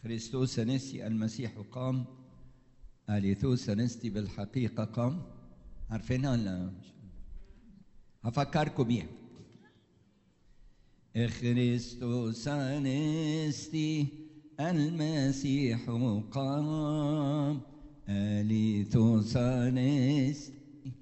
خريستوس نسي المسيح قام أليثوس نستي بالحقيقة قام عارفينها ولا هفكركم بيها خريستوس نستي المسيح قام أليثوس نستي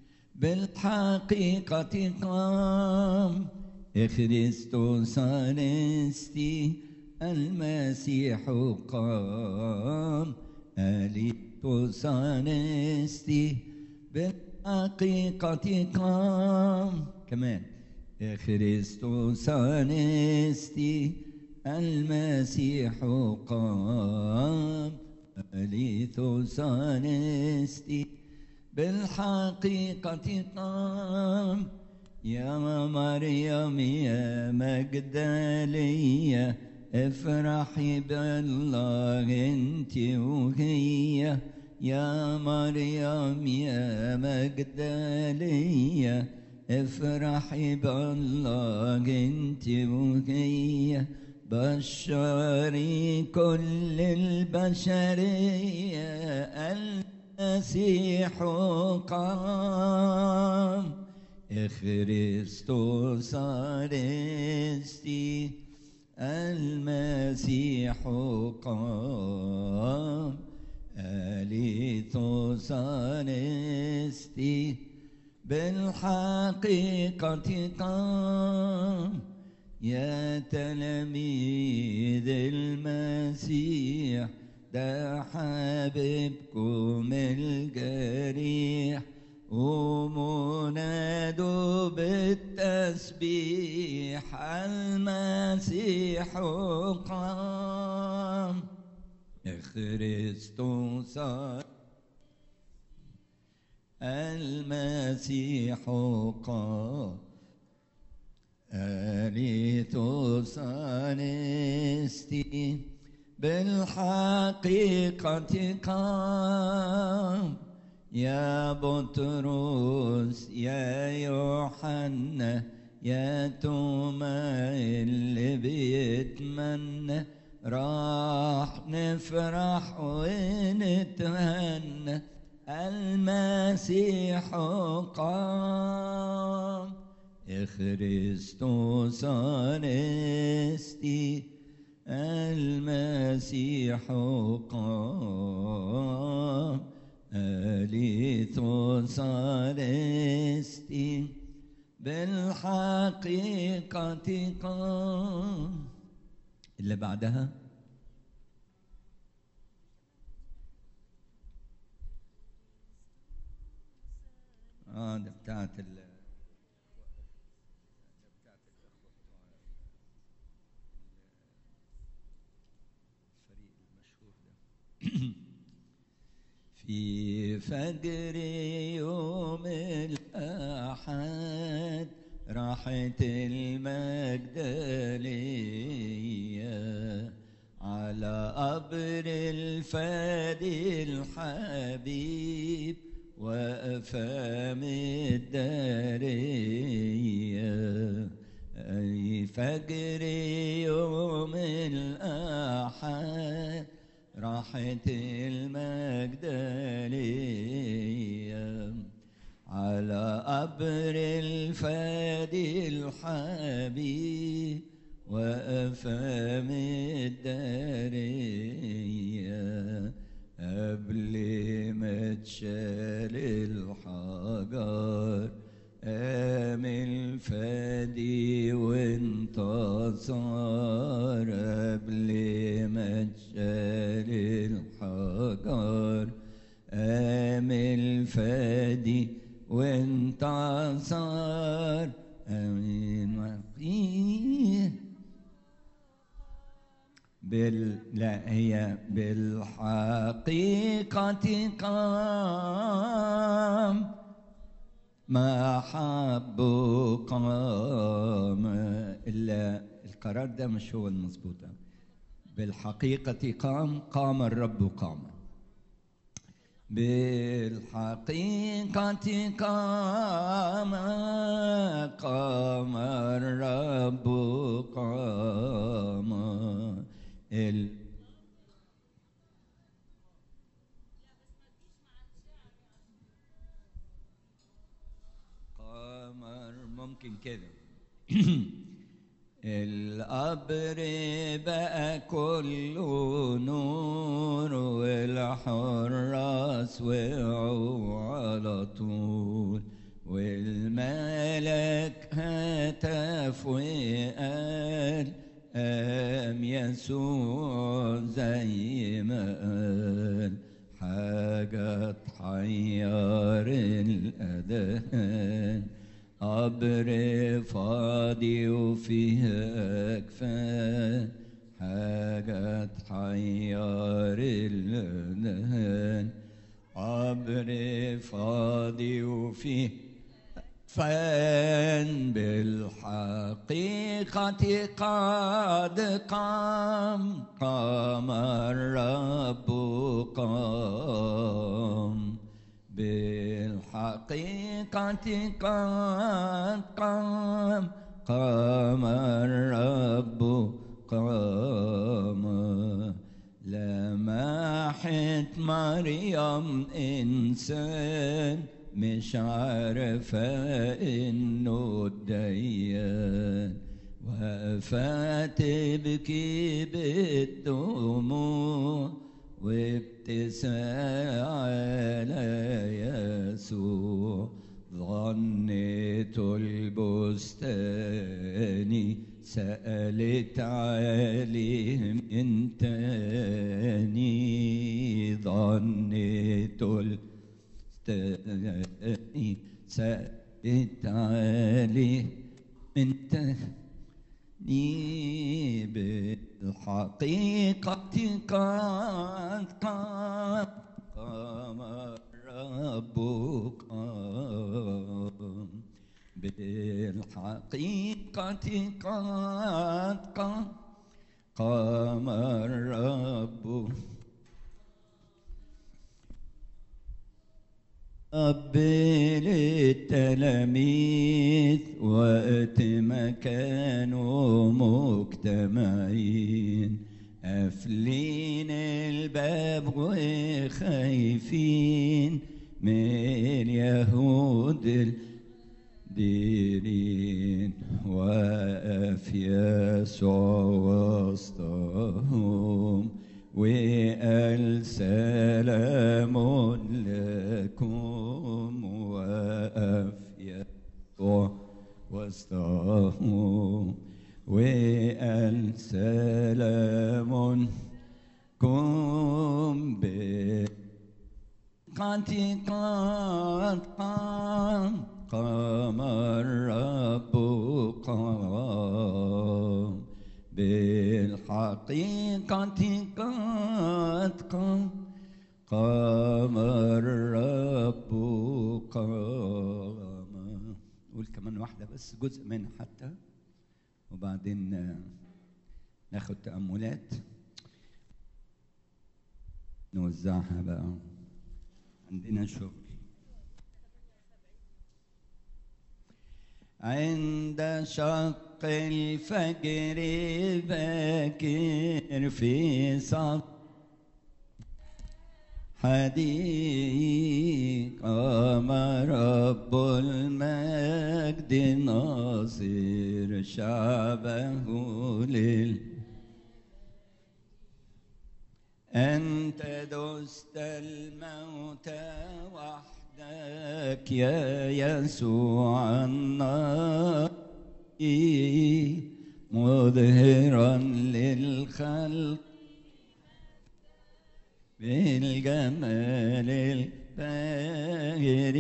بالحقيقة قام خريستوس نستي المسيح قام أليتوس نستي بالحقيقة قام كمان خريستوس نستي المسيح قام أليتوس نستي بالحقيقة قام يا مريم يا مجدلية افرحي بالله انت وهي يا مريم يا مجدلية افرحي بالله انت وهي بشري كل البشرية المسيح قام خريستوس أرستي المسيح قام أليثوس أرستي بالحقيقة قام يا تلاميذ المسيح ده حبيبكم الجريح ومنادوا بالتسبيح المسيح قام خريستوس المسيح قام أليتوس أنستي بالحقيقة قام يا بطرس يا يوحنا يا توما اللي بيتمنى راح نفرح ونتهنى المسيح قام خريستوس أنستي المسيح قام أليثوس أنستي بالحقيقة قام اللي بعدها اه ده بتاعت ال الفريق المشهور ده في فجر يوم الأحد راحت المجدلية على قبر الفادي الحبيب وأفام الدارية أي فجر يوم الأحد راحت المجدلية على قبر الفادي الحبيب وأفام الدارية قبل ما تشال الحجر قام الفادي وانتصر قبل ما تشال الحجر قام الفادي وانتصر امين وفيه بال لا هي بالحقيقة قام ما حب قام إلا القرار ده مش هو المظبوط بالحقيقة قام قام الرب قام بالحقيقة قام قام الرب قام ال قبر بقى كله نور والحراس وقعوا على طول والملك هتف وقال قام يسوع زي ما قال حاجة تحير الأذان قبر فاضي وفيه أكفان حاجة تحير الأذان قبر فاضي وفيه فان بالحقيقة قد قام قام الرب قام بالحقيقة قد قام قام الرب قام لمحت مريم إنسان مش عارفة إنه الديان وقفت تبكي بالدموع وابتسام على يسوع ظنيت البستاني سألت عليه من تاني ظنيت البستاني سألت عليه من تاني بالحقيقة قد قام قام الرب قام بالحقيقة قد قام قام الرب قبل التلاميذ وقت ما كانوا مجتمعين قافلين الباب وخايفين من يهود الديرين وقف يسوع وسطهم وقال سلام لكم وقف يسوع وسطهم وقال سلام كن قد قد قام قام الرب قام بالحقيقة قد قام قام الرب قام قول كمان واحدة بس جزء منها حتى وبعدين ناخد تأملات نوزعها بقى عندنا شغل عند شق الفجر باكر في صف حديق قام رب المجد ناصر شعبه لل أنت دست الموت وحدك يا يسوع النار مظهرا للخلق بالجمال الباهر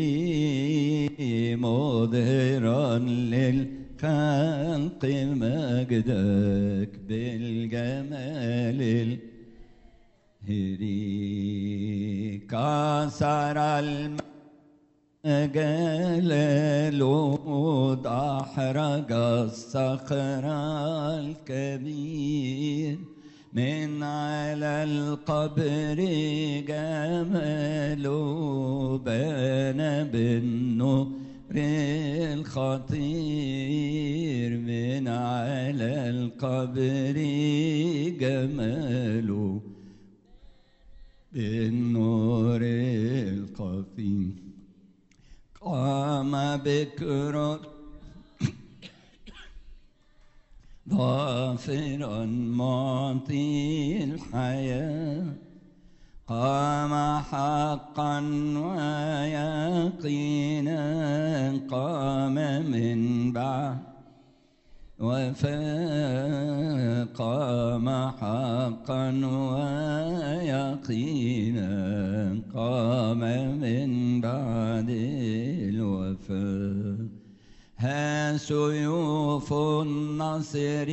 مظهرا للخلق مجدك بالجمال الهري كسر المجال لود أحرج الصخر الكبير من على القبر جماله بان بالنور الخطير من على القبر جماله بالنور الخفي قام بكر ظافرا معطي الحياة قام حقا ويقينا قام من بعد وفقام حقا ويقينا قام من بعد الوفاة ها سيوف النصر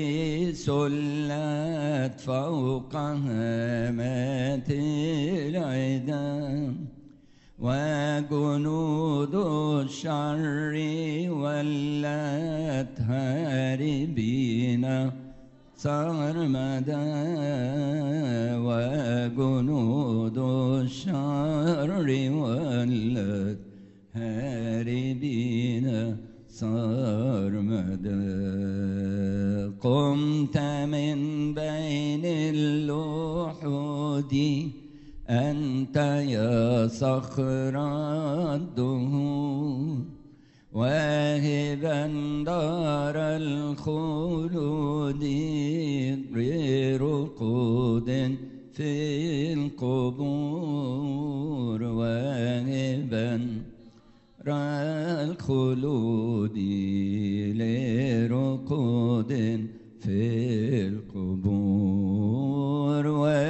سلت فوق هامات العدا وجنود الشر ولت هاربين سرمدا وجنود الشر ولت هاربين سرمدا قمت من بين اللحود أنت يا صخر الدهور واهبا دار الخلود برقود في القبور واهبا الخلود لرقود في القبور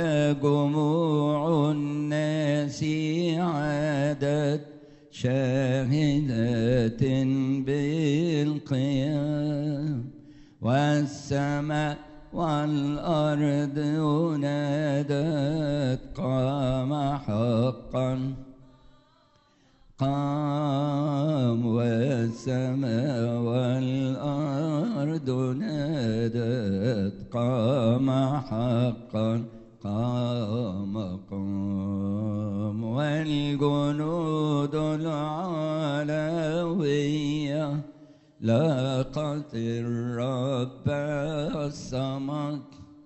وجموع الناس عادت شاهدة بالقيام والسماء والأرض نادت قام حقا قام والسماء والأرض نادت قام حقا قام قام والجنود العلوية لاقت الرب الصمد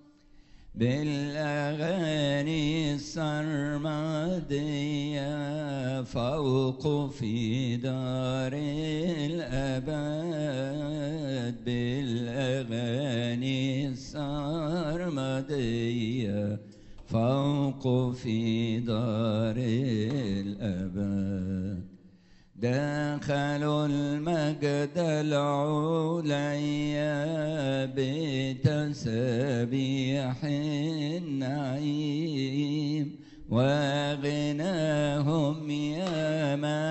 بالأغاني السرمدية فوق في دار الأبد بالأغاني السرمدية فوق في دار الأبد دخلوا المجد العليا بتسبيح النعيم وغناهم يا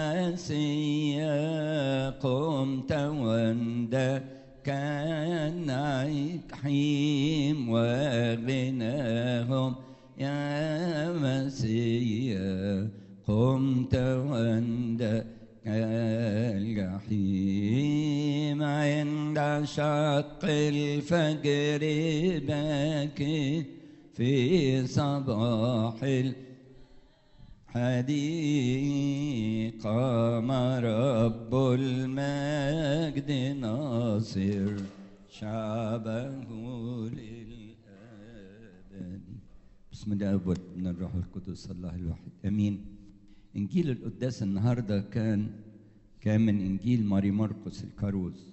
مسيا قمت وندى كان حيم وغناهم يا مسيا قمت وندى الجحيم عند شق الفجر باكي في صباح الحديق قام رب المجد ناصر شعبه للأبد بسم الله والابن الروح القدس الله الواحد امين انجيل القداس النهارده كان كان من انجيل ماري مرقس الكاروز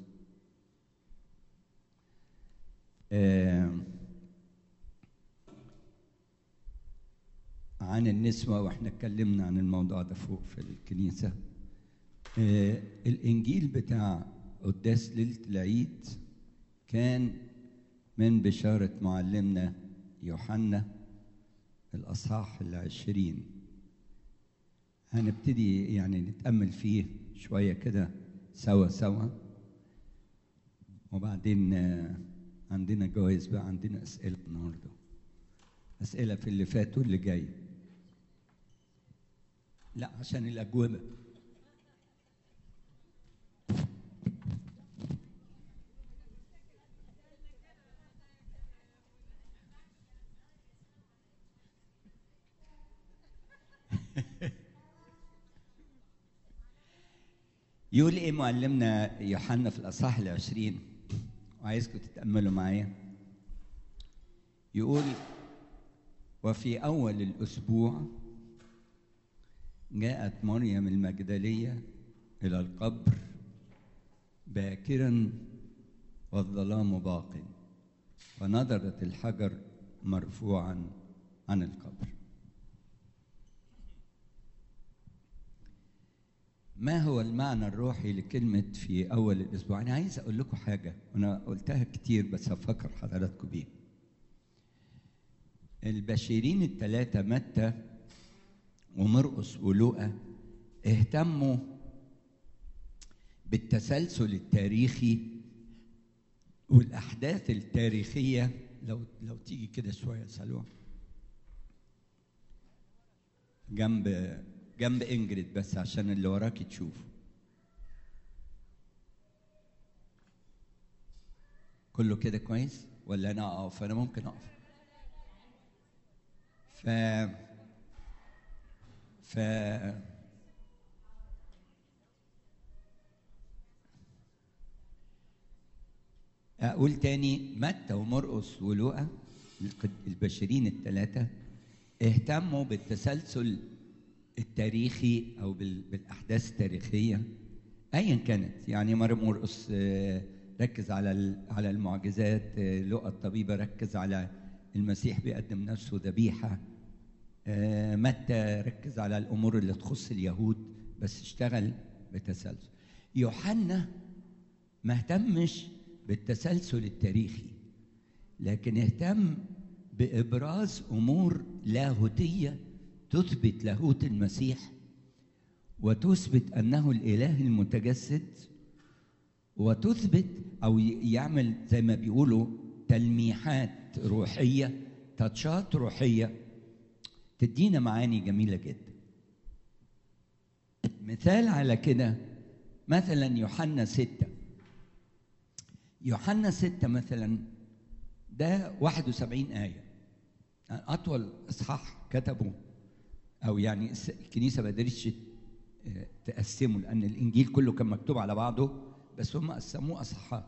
آه عن النسوة واحنا اتكلمنا عن الموضوع ده فوق في الكنيسة آه الانجيل بتاع قداس ليلة العيد كان من بشارة معلمنا يوحنا الأصحاح العشرين هنبتدي يعني نتأمل فيه شوية كده سوا سوا وبعدين عندنا جوائز بقى عندنا أسئلة النهاردة أسئلة في اللي فات واللي جاي لا عشان الأجوبة يقول ايه معلمنا يوحنا في الاصحاح العشرين وعايزكم تتاملوا معايا يقول وفي اول الاسبوع جاءت مريم المجدليه الى القبر باكرا والظلام باق فنظرت الحجر مرفوعا عن القبر ما هو المعنى الروحي لكلمة في أول الأسبوع؟ أنا عايز أقول لكم حاجة وأنا قلتها كتير بس هفكر حضراتكم بيها. البشيرين الثلاثة متى ومرقس ولوقا اهتموا بالتسلسل التاريخي والأحداث التاريخية لو لو تيجي كده شوية سلوى جنب جنب انجريد بس عشان اللي وراكي تشوفه كله كده كويس ولا انا اقف انا ممكن اقف ف ف اقول تاني متى ومرقس ولوقا البشرين الثلاثه اهتموا بالتسلسل التاريخي او بالاحداث التاريخيه ايا كانت يعني مريم مرقس ركز على على المعجزات لقى الطبيبه ركز على المسيح بيقدم نفسه ذبيحه متى ركز على الامور اللي تخص اليهود بس اشتغل بتسلسل يوحنا ما اهتمش بالتسلسل التاريخي لكن اهتم بابراز امور لاهوتيه تثبت لاهوت المسيح وتثبت انه الاله المتجسد وتثبت او يعمل زي ما بيقولوا تلميحات روحيه تاتشات روحيه تدينا معاني جميله جدا مثال على كده مثلا يوحنا ستة يوحنا ستة مثلا ده 71 آية أطول إصحاح كتبه او يعني الكنيسه ما قدرتش تقسمه لان الانجيل كله كان مكتوب على بعضه بس هم قسموه اصحاحات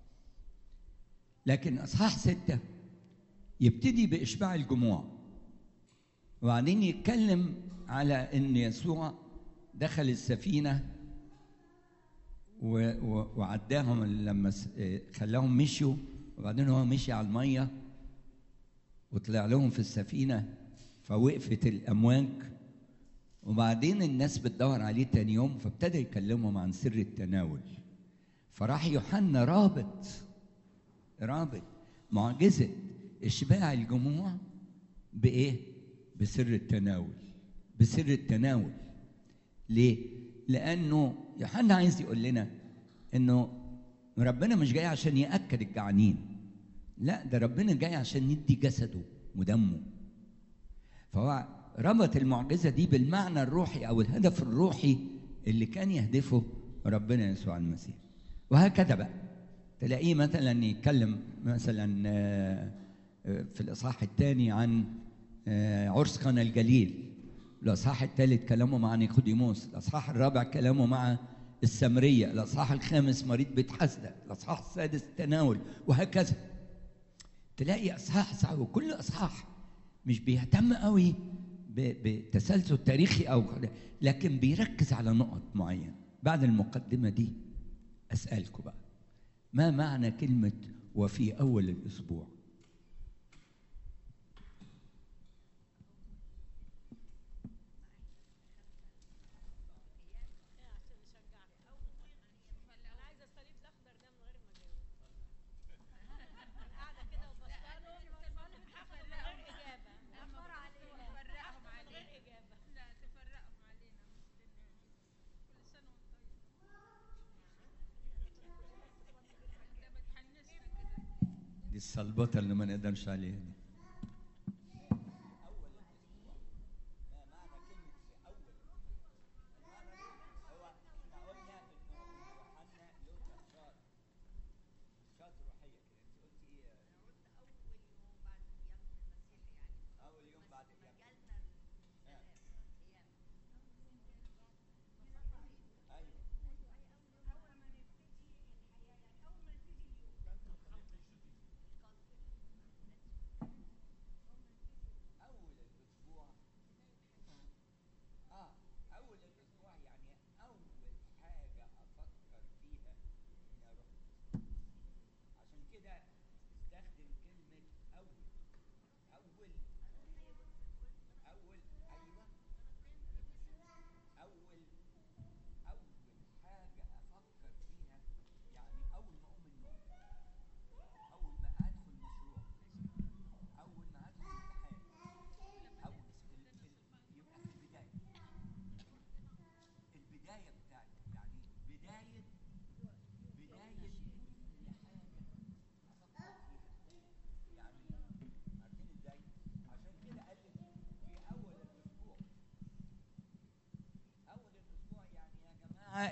لكن اصحاح سته يبتدي باشباع الجموع وبعدين يتكلم على ان يسوع دخل السفينه وعداهم لما خلاهم مشوا وبعدين هو مشي على الميه وطلع لهم في السفينه فوقفت الامواج وبعدين الناس بتدور عليه تاني يوم فابتدى يكلمهم عن سر التناول فراح يوحنا رابط رابط معجزه اشباع الجموع بايه؟ بسر التناول بسر التناول ليه؟ لانه يوحنا عايز يقول لنا انه ربنا مش جاي عشان ياكل الجعانين لا ده ربنا جاي عشان يدي جسده ودمه فهو ربط المعجزة دي بالمعنى الروحي أو الهدف الروحي اللي كان يهدفه ربنا يسوع المسيح وهكذا بقى تلاقيه مثلا يتكلم مثلا في الإصحاح الثاني عن عرس قنا الجليل الإصحاح الثالث كلامه مع نيقوديموس الإصحاح الرابع كلامه مع السامرية الإصحاح الخامس مريض بيت حسدة الإصحاح السادس التناول وهكذا تلاقي إصحاح صعب وكل إصحاح مش بيهتم قوي بتسلسل تاريخي او لكن بيركز على نقط معينه بعد المقدمه دي اسالكم بقى ما معنى كلمه وفي اول الاسبوع دي الصلبطه اللي ما نقدرش عليها دي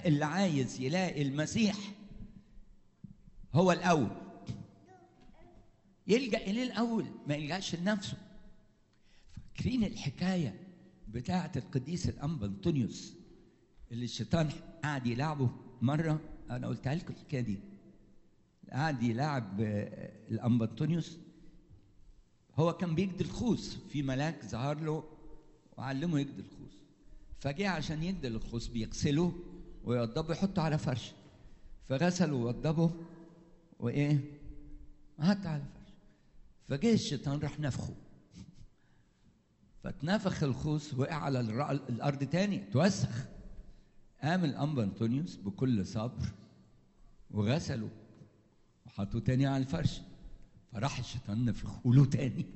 اللي عايز يلاقي المسيح هو الاول يلجا اليه الاول ما يلجاش لنفسه فاكرين الحكايه بتاعه القديس الانبا انطونيوس اللي الشيطان قعد يلعبه مره انا قلتها لكم الحكايه دي قعد يلعب آه، الانبا انطونيوس هو كان بيجدي الخوص في ملاك ظهر له وعلمه يجدي الخوص فجه عشان يجدي الخوص بيغسله ويوضبه يحطه على فرش فغسله ووضبه وايه حط على فرش فجه الشيطان راح نفخه فاتنفخ الخوص وقع على الر- الارض تاني توسخ قام الانبا انطونيوس بكل صبر وغسله وحطه تاني على الفرش فراح الشيطان نفخه له تاني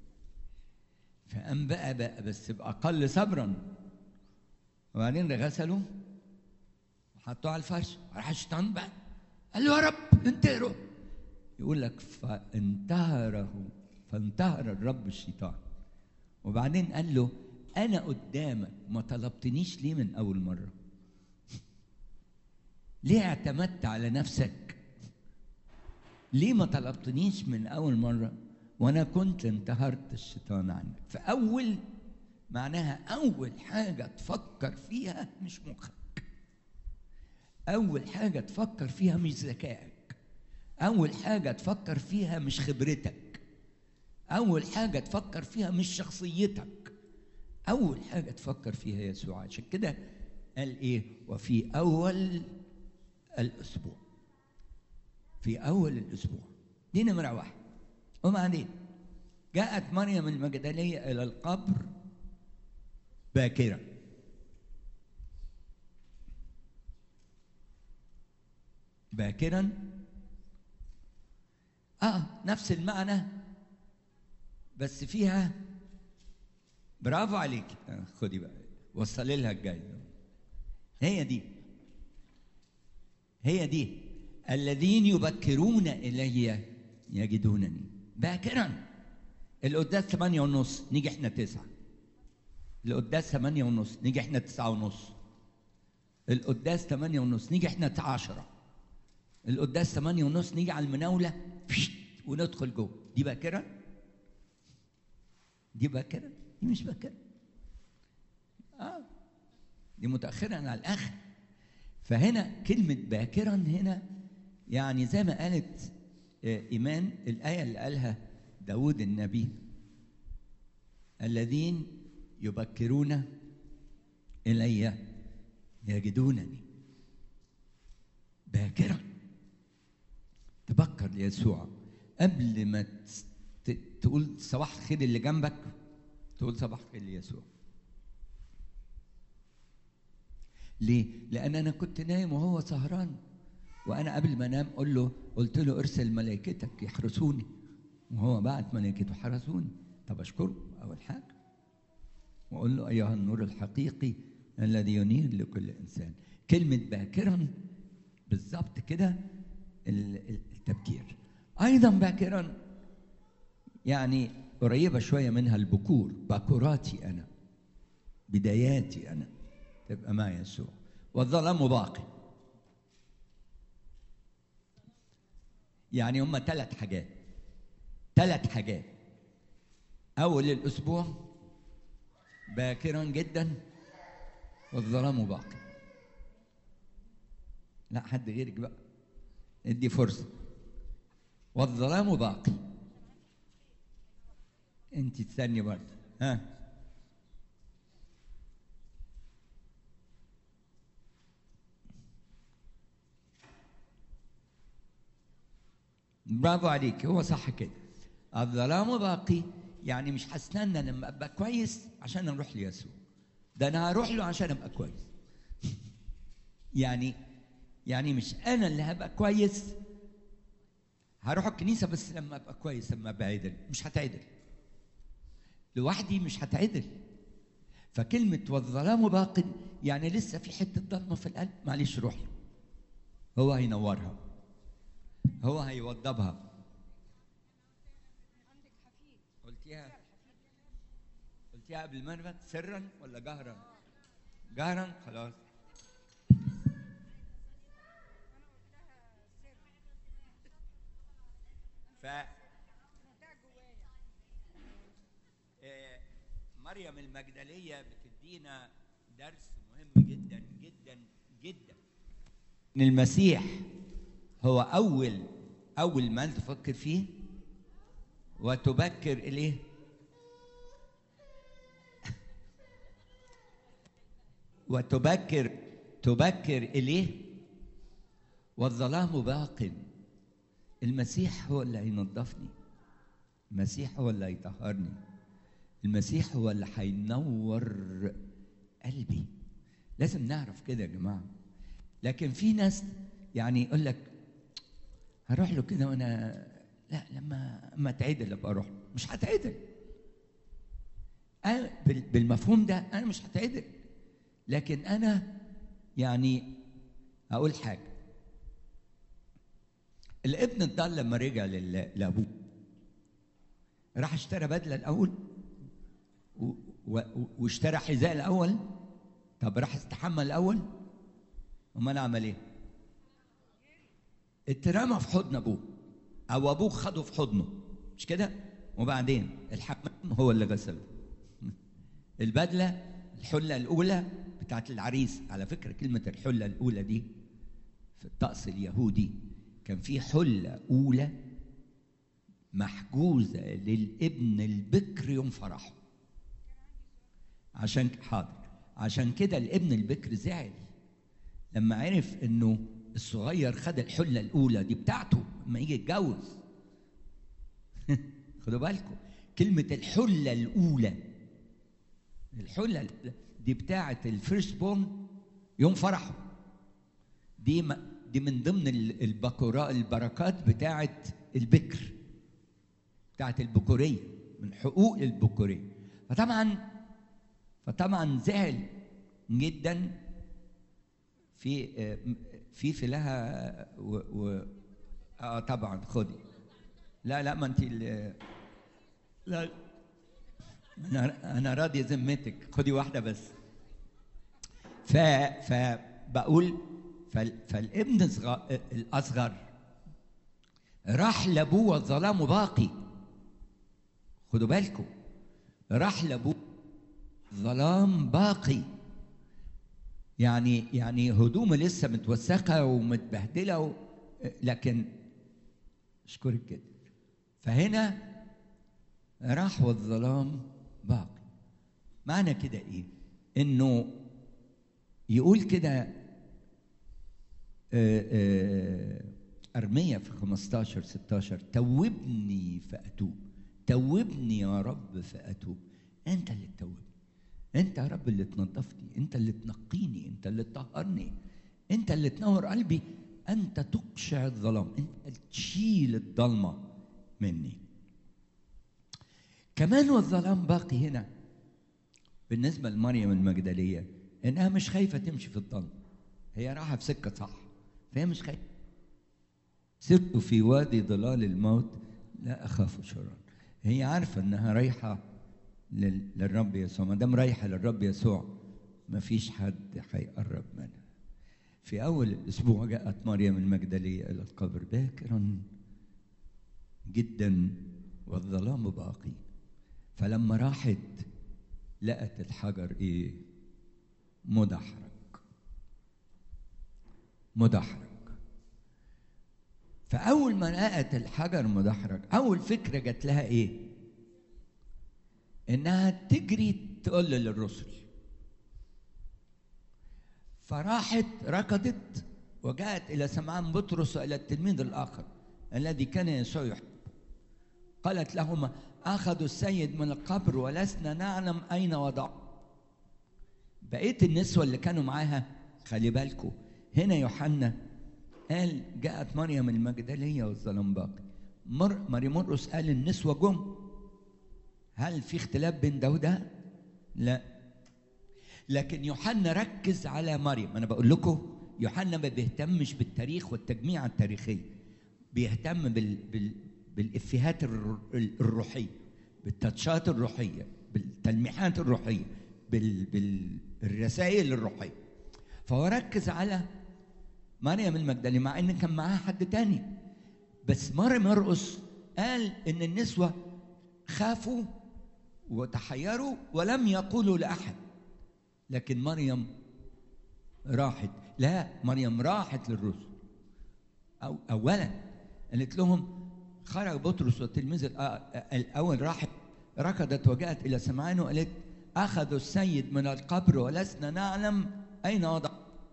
فقام بقى بقى بس بأقل صبرا وبعدين غسله وحطوه على الفرش راح الشيطان بقى قال له يا رب انتهره يقول لك فانتهره فانتهر الرب الشيطان وبعدين قال له انا قدامك ما طلبتنيش ليه من اول مره ليه اعتمدت على نفسك ليه ما طلبتنيش من اول مره وانا كنت انتهرت الشيطان عنك فاول معناها اول حاجه تفكر فيها مش مخك اول حاجه تفكر فيها مش ذكائك اول حاجه تفكر فيها مش خبرتك اول حاجه تفكر فيها مش شخصيتك اول حاجه تفكر فيها يسوع عشان كده قال ايه وفي اول الاسبوع في اول الاسبوع دي نمره واحد وبعدين جاءت مريم المجدليه الى القبر باكرا باكرا اه نفس المعنى بس فيها برافو عليك آه، خدي بقى وصلي لها الجاي هي دي هي دي الذين يبكرون الي يجدونني باكرا القداس ثمانية ونص نيجي احنا تسعة القداس ثمانية ونص نيجي احنا تسعة ونص القداس ثمانية ونص نيجي احنا عشرة القداس ثمانية ونص نيجي على المناولة فشت وندخل جوه دي باكرة دي باكرة دي مش باكرة اه دي متأخرة على الآخر فهنا كلمة باكرا هنا يعني زي ما قالت آه، إيمان الآية اللي قالها داود النبي الذين يبكرون إلي يجدونني باكرا تبكر ليسوع قبل ما تس- ت- تقول صباح الخير اللي جنبك تقول صباح الخير ليسوع ليه؟ لأن أنا كنت نايم وهو سهران وأنا قبل ما أنام أقول له قلت له ارسل ملائكتك يحرسوني وهو بعت ملائكته حرسوني طب أشكره أول حاجة وأقول له أيها النور الحقيقي الذي ينير لكل إنسان كلمة باكرا بالظبط كده ال- ال- التبكير أيضا باكرا يعني قريبة شوية منها البكور باكوراتي أنا بداياتي أنا تبقى مع يسوع والظلام باقي يعني هم ثلاث حاجات ثلاث حاجات أول الأسبوع باكرا جدا والظلام باقي لا حد غيرك بقى ادي فرصة والظلام باقي انت تستني برضه ها برافو عليك هو صح كده الظلام باقي يعني مش هستنى لما ابقى كويس عشان اروح ليسوع ده انا هروح له عشان ابقى كويس يعني يعني مش انا اللي هبقى كويس هروح الكنيسه بس لما ابقى كويس لما ابقى عدل مش هتعدل لوحدي مش هتعدل فكلمة والظلام باق يعني لسه في حتة ضلمة في القلب معلش روح له هو هينورها هو هيوضبها قلتيها قلتيها قبل ما نبت سرا ولا جهرا؟ جهرا خلاص ف آه، مريم المجدلية بتدينا درس مهم جدا جدا جدا ان المسيح هو اول اول من تفكر فيه وتبكر اليه وتبكر تبكر اليه والظلام باق المسيح هو اللي هينظفني المسيح هو اللي هيطهرني المسيح هو اللي هينور قلبي لازم نعرف كده يا جماعه لكن في ناس يعني يقول لك هروح له كده وانا لا لما اما اتعدل ابقى اروح له. مش هتعدل أنا بال- بالمفهوم ده انا مش هتعدل لكن انا يعني اقول حاجه الابن الضال لما رجع لل- لابوه راح اشترى بدله الاول و- و- واشترى حذاء الاول طب راح استحمى الاول امال عمل ايه اترمى في حضن ابوه او ابوه خده في حضنه مش كده وبعدين الحمام هو اللي غسله البدله الحله الاولى بتاعت العريس على فكره كلمه الحله الاولى دي في الطقس اليهودي كان في حله اولى محجوزه للابن البكر يوم فرحه عشان حاضر عشان كده الابن البكر زعل لما عرف انه الصغير خد الحله الاولى دي بتاعته لما يجي يتجوز خدوا بالكم كلمه الحله الاولى الحله الأولى دي بتاعه الفيرست بورن يوم فرحه دي ما دي من ضمن ال- البكوراء البركات بتاعه البكر بتاعه البكوريه من حقوق البكوريه فطبعا فطبعا زعل جدا في آه، في في لها و, و اه طبعا خدي لا لا ما انت ال- لا انا انا راضي ذمتك خدي واحده بس ف فبقول فال فالابن الصغ- الاصغر راح لابوه والظلام باقي خدوا بالكم راح لابوه ظلام باقي يعني يعني هدومه لسه متوسخه ومتبهدله و... لكن اشكرك جدا فهنا راح والظلام باقي معنى كده ايه انه يقول كده آه، آه، أرمية في 15 16 توبني فأتوب توبني يا رب فأتوب أنت اللي تتوبني أنت يا رب اللي تنظفني أنت اللي تنقيني أنت اللي تطهرني أنت اللي تنور قلبي أنت تقشع الظلام أنت تشيل الضلمة مني كمان والظلام باقي هنا بالنسبة لمريم المجدلية إنها مش خايفة تمشي في الظلم هي رايحة في سكة صح فهي مش خايفة سرت في وادي ظلال الموت لا أخاف شرا هي عارفة إنها رايحة لل- للرب يسوع ما دام رايحة للرب يسوع ما فيش حد هيقرب منها في أول الأسبوع جاءت مريم المجدلية إلى القبر باكرا جدا والظلام باقي فلما راحت لقت الحجر ايه مدحرج مدحرج فاول ما لقت الحجر مدحرج اول فكره جات لها ايه انها تجري تقول للرسل فراحت ركضت وجاءت الى سمعان بطرس والى التلميذ الاخر الذي كان يسوع يحبه قالت لهما اخذوا السيد من القبر ولسنا نعلم اين وضعه بقيه النسوه اللي كانوا معاها خلي بالكم هنا يوحنا قال جاءت مريم المجدليه والظلام باقي مر ماري مرقس قال النسوه جم هل في اختلاف بين ده وده؟ لا لكن يوحنا ركز على مريم انا بقول لكم يوحنا ما بيهتمش بالتاريخ والتجميع التاريخيه بيهتم بال... بال... بالافيهات الر- الروحيه بالتاتشات الروحيه بالتلميحات الروحيه بال... بالرسائل الروحيه فهو ركز على مريم المجدلية مع ان كان معاها حد تاني بس مريم مرقس قال ان النسوه خافوا وتحيروا ولم يقولوا لاحد لكن مريم راحت لا مريم راحت للرسل أو اولا قالت لهم خرج بطرس والتلميذ الاول راحت ركضت وجاءت الى سمعان وقالت اخذوا السيد من القبر ولسنا نعلم اين وضع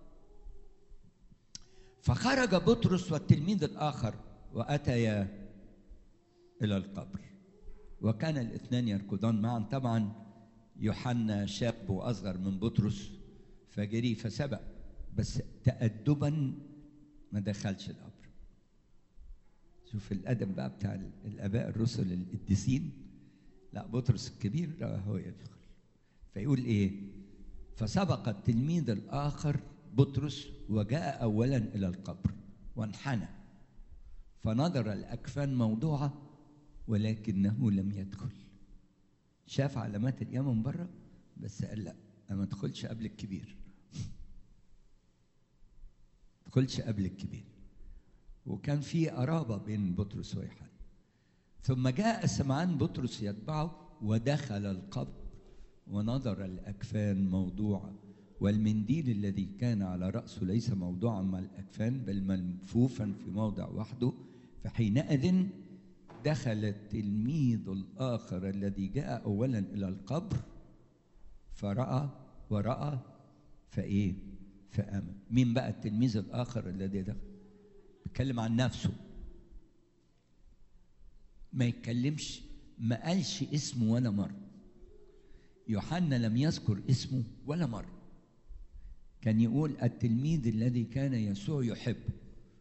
فخرج بطرس والتلميذ الاخر واتيا الى القبر وكان الاثنان يركضان معا طبعا يوحنا شاب واصغر من بطرس فجري فسبق بس تأدبا ما دخلش القبر شوف الادب بقى بتاع الاباء الرسل القديسين لا بطرس الكبير هو يدخل فيقول ايه فسبق التلميذ الاخر بطرس وجاء اولا الى القبر وانحنى فنظر الاكفان موضوعه ولكنه لم يدخل شاف علامات القيامه من بره بس قال لا انا ما ادخلش قبل الكبير ما ادخلش قبل الكبير وكان في قرابه بين بطرس ويوحنا ثم جاء سمعان بطرس يتبعه ودخل القبر ونظر الاكفان موضوعه والمنديل الذي كان على راسه ليس موضوعا مع الاكفان بل ملفوفا في موضع وحده فحينئذ دخل التلميذ الاخر الذي جاء اولا الى القبر فراى وراى فايه فامن مين بقى التلميذ الاخر الذي دخل بيتكلم عن نفسه ما يتكلمش ما قالش اسمه ولا مرة يوحنا لم يذكر اسمه ولا مرة كان يقول التلميذ الذي كان يسوع يحبه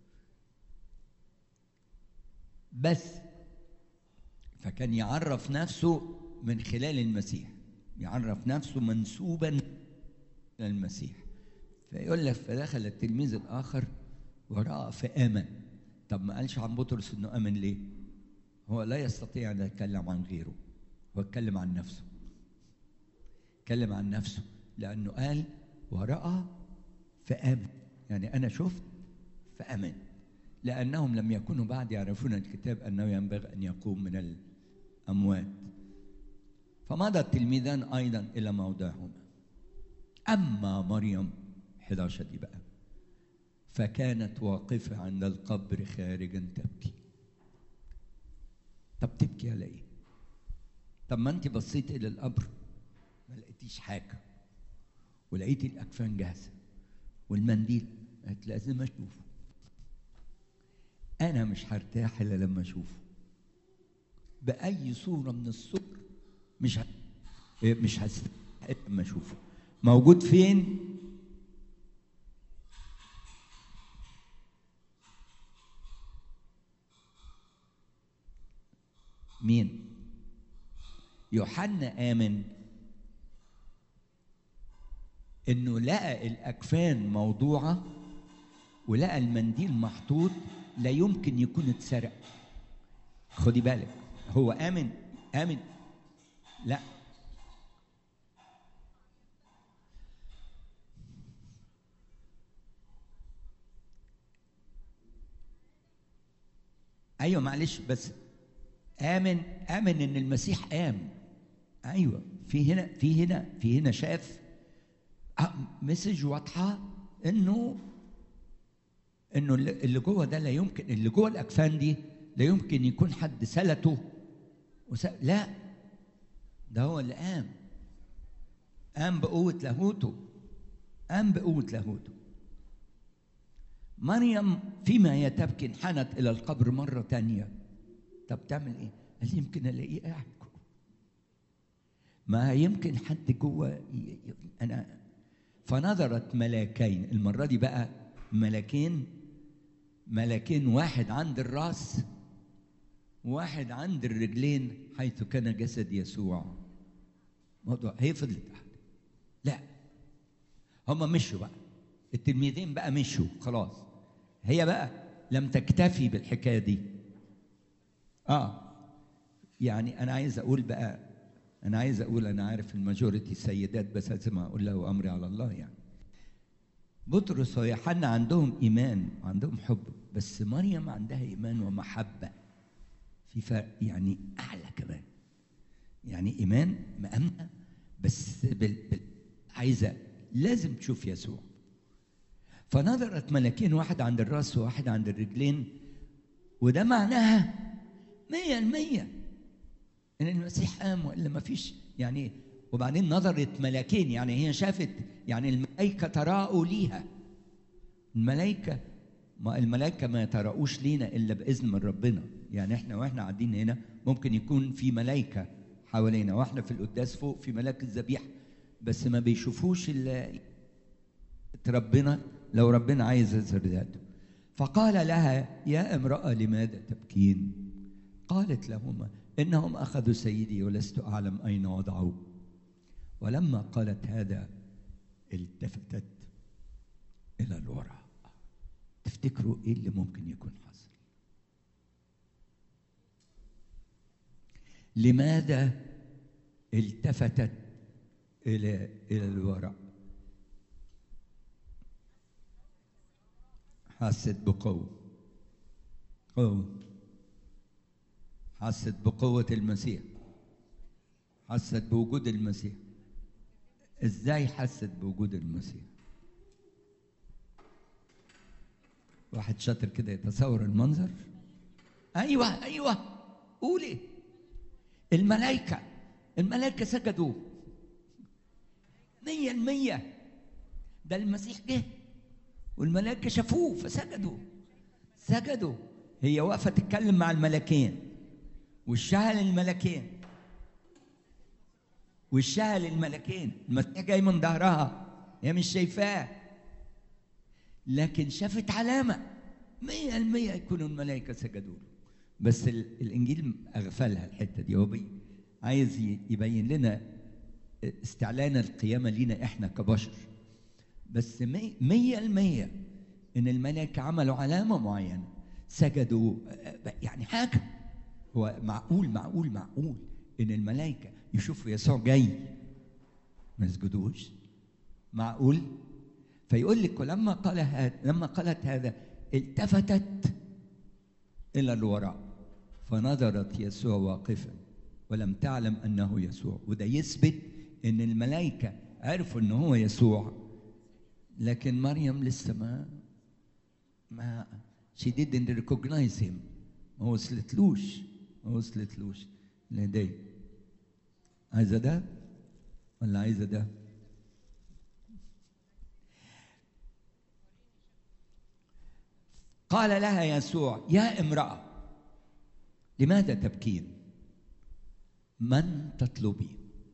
بس فكان يعرف نفسه من خلال المسيح يعرف نفسه منسوبا للمسيح فيقول لك فدخل التلميذ الآخر ورأى فآمن طب ما قالش عن بطرس انه امن ليه؟ هو لا يستطيع ان يتكلم عن غيره هو اتكلم عن نفسه اتكلم عن نفسه لانه قال ورأى فآمن يعني انا شفت فآمن لانهم لم يكونوا بعد يعرفون الكتاب انه ينبغي ان يقوم من الاموات فمضى التلميذان ايضا الى موضعهما اما مريم 11 دي بقى فكانت واقفة عند القبر خارجا تبكي طب تبكي على ايه طب ما انت بصيت الى القبر ما لقيتيش حاجة ولقيتي الاكفان جاهزة والمنديل قالت لازم اشوفه انا مش هرتاح الا لما اشوفه باي صورة من الصور مش ه... مش هستحق لما اشوفه موجود فين مين يوحنا آمن انه لقى الاكفان موضوعه ولقى المنديل محطوط لا يمكن يكون اتسرق خدي بالك هو امن امن لا ايوه معلش بس آمن آمن إن المسيح قام أيوه في هنا في هنا في هنا شاف مسج واضحة إنه إنه اللي جوه ده لا يمكن اللي جوه الأكفان دي لا يمكن يكون حد سلته وس... لا ده هو اللي قام قام بقوة لاهوته قام بقوة لاهوته مريم فيما هي تبكي انحنت إلى القبر مرة تانية طب تعمل ايه؟ قال يمكن الاقيه قاعد جوه. ما يمكن حد جوه انا فنظرت ملاكين المره دي بقى ملاكين ملاكين واحد عند الراس واحد عند الرجلين حيث كان جسد يسوع موضوع هي فضلت قاعده لا هما مشوا بقى التلميذين بقى مشوا خلاص هي بقى لم تكتفي بالحكايه دي اه يعني انا عايز اقول بقى انا عايز اقول انا عارف الماجوريتي سيدات بس لازم اقول له امري على الله يعني بطرس ويوحنا عندهم ايمان وعندهم حب بس مريم عندها ايمان ومحبه في فرق يعني اعلى كمان يعني ايمان مأمنة بس بال... بال... عايزه لازم تشوف يسوع فنظرت ملكين واحد عند الراس وواحد عند الرجلين وده معناها مية المية ان المسيح قام والا ما فيش يعني وبعدين نظرت ملكين يعني هي شافت يعني الملائكه تراءوا ليها الملائكه ما الملائكه ما يتراءوش لينا الا باذن من ربنا يعني احنا واحنا قاعدين هنا ممكن يكون في ملائكه حوالينا واحنا في القداس فوق في ملاك الذبيحه بس ما بيشوفوش الا ربنا لو ربنا عايز يظهر ذاته فقال لها يا امراه لماذا تبكين قالت لهما انهم اخذوا سيدي ولست اعلم اين وضعوه ولما قالت هذا التفتت الى الوراء تفتكروا ايه اللي ممكن يكون حصل لماذا التفتت الى الى الوراء حست بقوه قوه حست بقوه المسيح حست بوجود المسيح ازاي حست بوجود المسيح واحد شاطر كده يتصور المنظر ايوه ايوه قولي الملائكه الملائكه سجدوا مية المية ده المسيح جه والملائكة شافوه فسجدوا سجدوا هي واقفة تتكلم مع الملكين وشها للملكين وشها للملكين المسيح جاي من ظهرها هي مش شايفاه لكن شافت علامة مية المية يكونوا الملائكة سجدوا له بس الإنجيل أغفلها الحتة دي هو بي عايز يبين لنا استعلان القيامة لينا إحنا كبشر بس مية المية إن الملائكة عملوا علامة معينة سجدوا يعني حاجة هو معقول معقول معقول إن الملائكة يشوفوا يسوع جاي ما يسجدوش معقول فيقول لك ولما قال هذا لما قالت هذا التفتت الى الوراء فنظرت يسوع واقفا ولم تعلم انه يسوع وده يثبت ان الملائكه عرفوا ان هو يسوع لكن مريم لسه ما ما she didn't recognize him ما وصلتلوش ما وصلتلوش لدي عايزه ده ولا عايزه ده قال لها يسوع يا امراه لماذا تبكين من تطلبين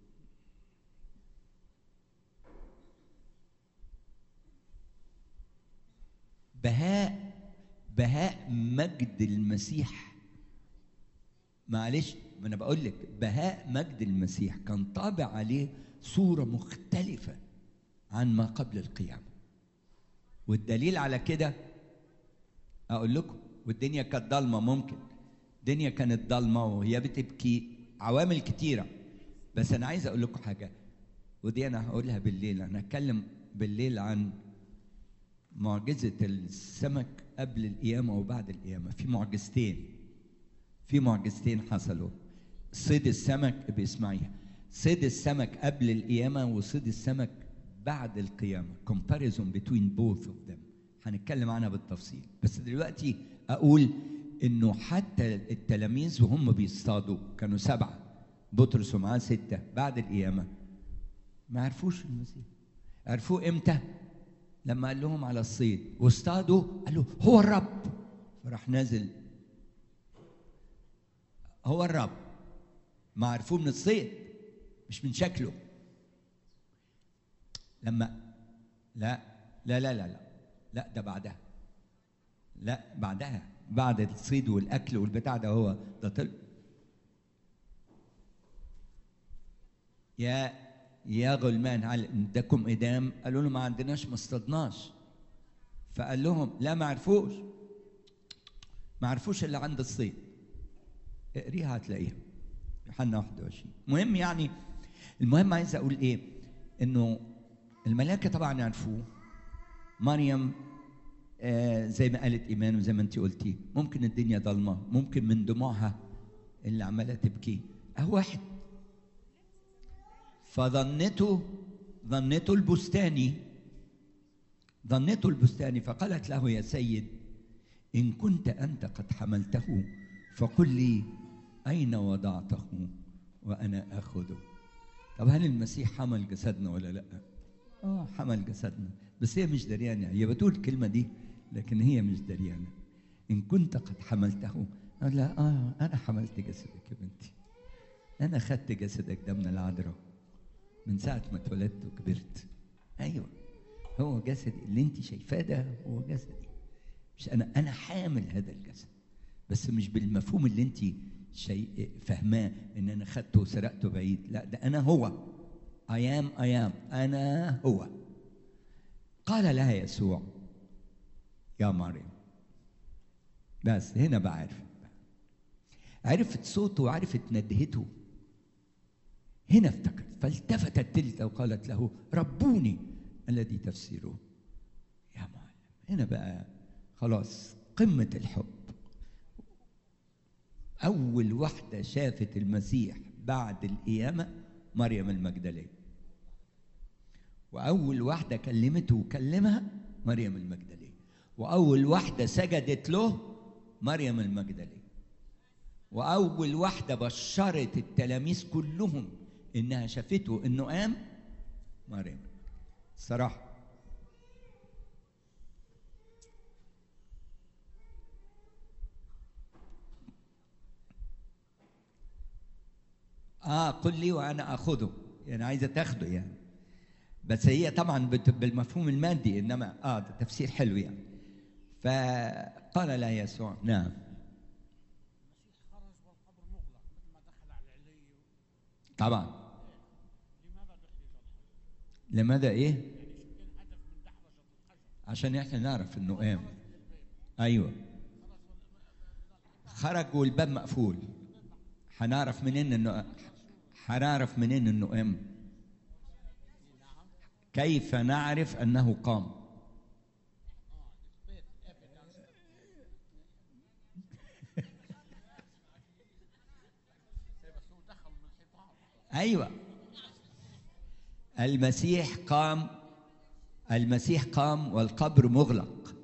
بهاء بهاء مجد المسيح معلش ما انا بقول لك بهاء مجد المسيح كان طابع عليه صوره مختلفه عن ما قبل القيامه والدليل على كده اقول لكم والدنيا كانت ضلمه ممكن الدنيا كانت ضلمه وهي بتبكي عوامل كتيره بس انا عايز اقول لكم حاجه ودي انا هقولها بالليل انا هتكلم بالليل عن معجزه السمك قبل القيامه وبعد القيامه في معجزتين في معجزتين حصلوا صيد السمك باسمعيها صيد السمك قبل القيامه وصيد السمك بعد القيامه comparison between both of them هنتكلم عنها بالتفصيل بس دلوقتي اقول انه حتى التلاميذ وهم بيصطادوا كانوا سبعه بطرس ومعاه سته بعد القيامه ما عرفوش المسيح عرفوه امتى؟ لما قال لهم على الصيد واصطادوا قالوا هو الرب فراح نازل هو الرب ما عرفوه من الصيد مش من شكله لما لا لا لا لا لا لا ده بعدها لا بعدها بعد الصيد والاكل والبتاع ده هو ده طلع يا يا غلمان هل عندكم ادام قالوا له ما عندناش ما اصطدناش فقال لهم لا ما عرفوش ما عرفوش اللي عند الصيد اقريها هتلاقيها يوحنا 21 المهم يعني المهم عايز اقول ايه انه الملائكه طبعا يعرفوه مريم آه زي ما قالت ايمان وزي ما انت قلتي ممكن الدنيا ضلمه ممكن من دموعها اللي عماله تبكي اهو واحد فظنته ظنته البستاني ظنته البستاني فقالت له يا سيد ان كنت انت قد حملته فقل لي اين وضعته وانا اخذه طب هل المسيح حمل جسدنا ولا لا اه حمل جسدنا بس هي مش دريانه هي بتقول الكلمه دي لكن هي مش دريانه ان كنت قد حملته قال لا اه انا حملت جسدك يا بنتي انا خدت جسدك ده من العذراء من ساعه ما اتولدت وكبرت ايوه هو جسدي اللي انت شايفاه ده هو جسدي مش انا انا حامل هذا الجسد بس مش بالمفهوم اللي انت شيء فاهماه ان انا خدته وسرقته بعيد لا ده انا هو ايام ايام انا هو قال لها يسوع يا مريم بس هنا بقى عرفت عرفت صوته وعرفت ندهته هنا افتكرت فالتفتت تلك وقالت له ربوني الذي تفسيره يا معلم هنا بقى خلاص قمة الحب أول واحدة شافت المسيح بعد القيامة مريم المجدلية وأول واحدة كلمته وكلمها مريم المجدلية وأول واحدة سجدت له مريم المجدلية وأول واحدة بشرت التلاميذ كلهم إنها شافته إنه قام مريم الصراحة اه قل لي وانا اخذه يعني عايزه تاخده يعني بس هي طبعا بت- بالمفهوم المادي انما اه ده تفسير حلو يعني فقال لا يسوع نعم خرج والقبر مغلق مثل ما دخل على علي طبعا لماذا دخل الحجر؟ لماذا ايه يعني شو كان هدف من دحرجة الحجر؟ عشان احنا نعرف انه قام ايوه خرج والباب مقفول هنعرف منين انه هنعرف منين انه قام كيف نعرف انه قام بس هو دخل من الحيطان ايوه المسيح قام المسيح قام والقبر مغلق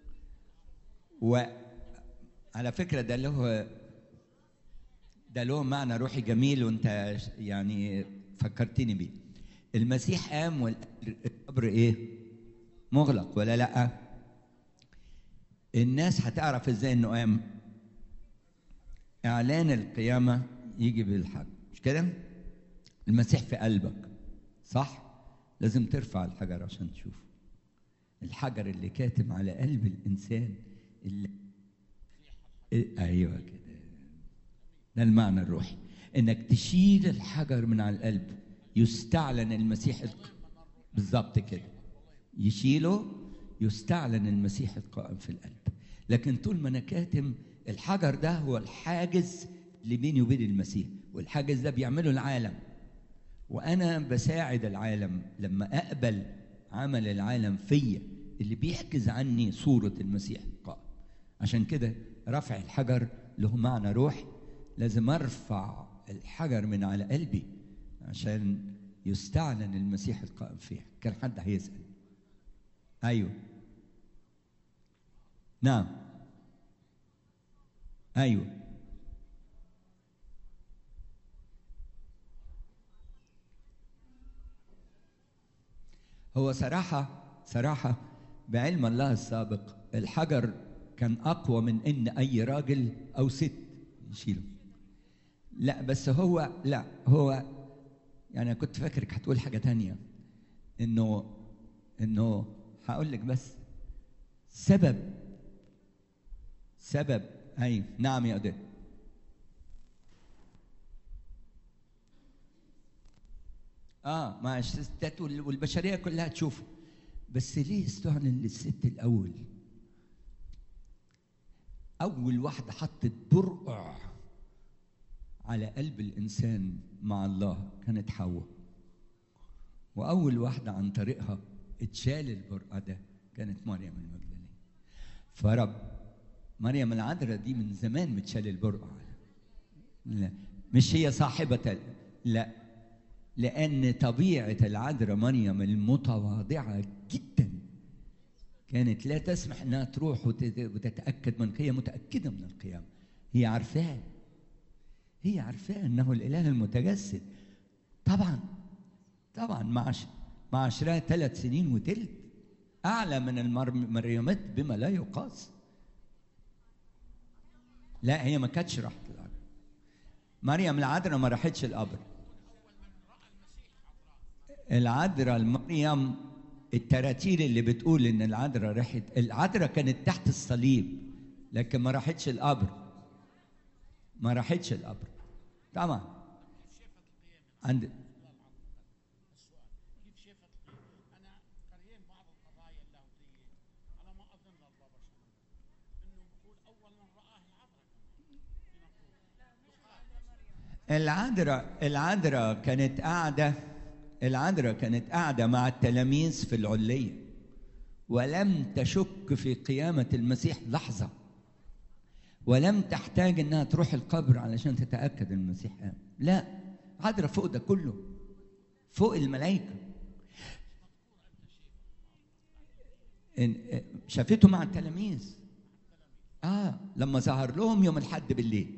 وعلى فكره ده له ده له معنى روحي جميل وانت يعني فكرتني بيه المسيح قام والقبر ايه مغلق ولا لا الناس هتعرف ازاي انه قام اعلان القيامه يجي بالحق مش كده المسيح في قلبك صح لازم ترفع الحجر عشان تشوفه الحجر اللي كاتم على قلب الانسان اللي إيه، ايوه كده ده المعنى الروحي انك تشيل الحجر من على القلب يستعلن المسيح الق- بالظبط كده يشيله يستعلن المسيح القائم في القلب لكن طول ما انا كاتم الحجر ده هو الحاجز اللي بيني وبين المسيح والحاجز ده بيعمله العالم وانا بساعد العالم لما اقبل عمل العالم فيا اللي بيحجز عني صوره المسيح القائم عشان كده رفع الحجر له معنى روح لازم ارفع الحجر من على قلبي عشان يستعلن المسيح القائم فيه كان حد هيسال ايوه نعم ايوه هو صراحة صراحة بعلم الله السابق الحجر كان أقوى من إن أي راجل أو ست يشيله لا بس هو لا هو يعني كنت فاكرك هتقول حاجة تانية إنه إنه هقول لك بس سبب سبب أي نعم يا أديت اه مع الستات وال- والبشريه كلها تشوفه بس ليه استعلن للست الاول اول واحده حطت برقع على قلب الانسان مع الله كانت حواء واول واحده عن طريقها اتشال البرقع ده كانت مريم المجدليه فرب مريم العذراء دي من زمان متشال البرقع عليها لا مش هي صاحبة ال- لا لأن طبيعة العذراء مريم المتواضعة جدا كانت لا تسمح انها تروح وت- وتتاكد من هي متاكده من القيامه هي عارفاه هي عارفاه انه الاله المتجسد طبعا طبعا مع ش- مع عشرها ثلاث سنين وتلت اعلى من المريمات بما لا يقاس لا هي ما كانتش راحت القبر مريم العذراء ما راحتش القبر العذراء مريم التراتيل اللي بتقول ان العذراء راحت العذراء كانت تحت الصليب لكن ما راحتش القبر ما راحتش القبر طبعا عند كيف شافت القيامة؟ أنا قريان بعض القضايا اللاهوتية على ما أظن البابا شنودة إنه بقول أول من رآه العذراء كمان العذراء العذراء كانت قاعدة العذراء كانت قاعدة مع التلاميذ في العلية ولم تشك في قيامة المسيح لحظة ولم تحتاج انها تروح القبر علشان تتأكد ان المسيح قام لا عذراء فوق ده كله فوق الملائكة إن- شافته مع التلاميذ اه لما ظهر لهم يوم الحد بالليل